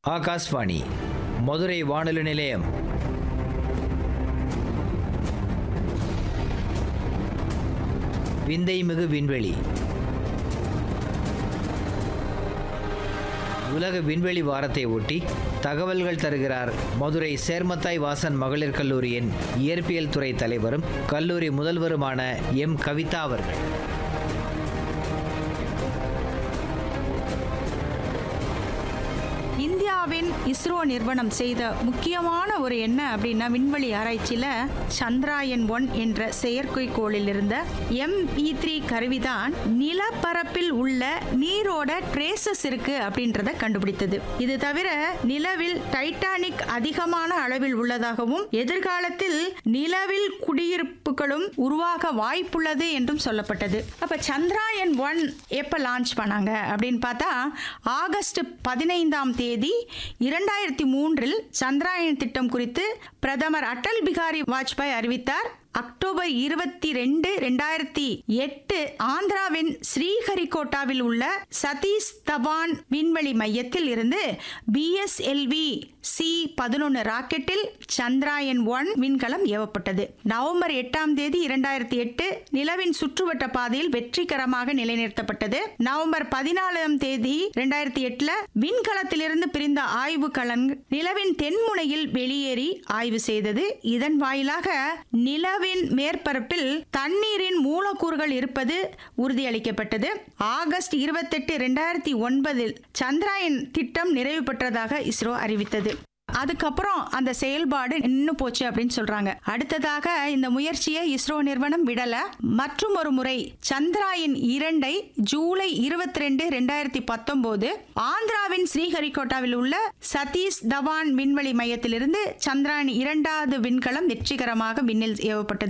ஆகாஷ்வாணி மதுரை வானொலி நிலையம் விந்தை மிகு விண்வெளி உலக விண்வெளி வாரத்தை ஒட்டி தகவல்கள் தருகிறார் மதுரை சேர்மத்தாய் வாசன் மகளிர் கல்லூரியின் இயற்பியல் துறை தலைவரும் கல்லூரி முதல்வருமான எம் கவிதா அவர்கள் இந்தியாவின் இஸ்ரோ நிறுவனம் செய்த முக்கியமான ஒரு என்ன அப்படின்னா விண்வெளி ஆராய்ச்சியில் சந்திராயன் ஒன் என்ற செயற்கைக்கோளில் இருந்த எம்பி த்ரீ கருவிதான் நிலப்பரப்பில் உள்ள நீரோட ட்ரேசஸ் இருக்கு அப்படின்றத கண்டுபிடித்தது இது தவிர நிலவில் டைட்டானிக் அதிகமான அளவில் உள்ளதாகவும் எதிர்காலத்தில் நிலவில் குடியிருப்புகளும் உருவாக வாய்ப்புள்ளது என்றும் சொல்லப்பட்டது அப்ப சந்திராயன் ஒன் எப்ப லான்ச் பண்ணாங்க அப்படின்னு பார்த்தா ஆகஸ்ட் பதினைந்தாம் தேதி இரண்டாயிரத்தி மூன்றில் சந்திராயன் திட்டம் குறித்து பிரதமர் அடல் பிகாரி வாஜ்பாய் அறிவித்தார் அக்டோபர் இருபத்தி ரெண்டு ரெண்டாயிரத்தி எட்டு ஆந்திராவின் ஸ்ரீஹரிகோட்டாவில் உள்ள சதீஷ் தவான் விண்வெளி மையத்தில் இருந்து பிஎஸ்எல்வி சி பதினொன்று ராக்கெட்டில் சந்திராயன் ஒன் விண்கலம் ஏவப்பட்டது நவம்பர் எட்டாம் தேதி இரண்டாயிரத்தி எட்டு நிலவின் சுற்றுவட்ட பாதையில் வெற்றிகரமாக நிலைநிறுத்தப்பட்டது நவம்பர் பதினாலாம் தேதி இரண்டாயிரத்தி எட்டுல விண்கலத்திலிருந்து பிரிந்த ஆய்வு கலன் நிலவின் தென்முனையில் வெளியேறி ஆய்வு செய்தது இதன் வாயிலாக நிலவின் மேற்பரப்பில் தண்ணீரின் மூலக்கூறுகள் இருப்பது உறுதியளிக்கப்பட்டது ஆகஸ்ட் இருபத்தெட்டு ரெண்டாயிரத்தி ஒன்பதில் சந்திராயன் திட்டம் நிறைவு பெற்றதாக இஸ்ரோ அறிவித்தது அதுக்கப்புறம் அந்த செயல்பாடு நின்று போச்சு அப்படின்னு சொல்றாங்க அடுத்ததாக இந்த முயற்சியை இஸ்ரோ நிறுவனம் விடல மற்றும் ஒரு முறை சந்திராயன் இரண்டை ஜூலை இருபத்தி ரெண்டு ரெண்டாயிரத்தி பத்தொன்பது ஆந்திராவின் ஸ்ரீஹரிகோட்டாவில் உள்ள சதீஷ் தவான் விண்வெளி மையத்திலிருந்து சந்திராயன் இரண்டாவது விண்கலம் வெற்றிகரமாக விண்ணில் ஏவப்பட்டது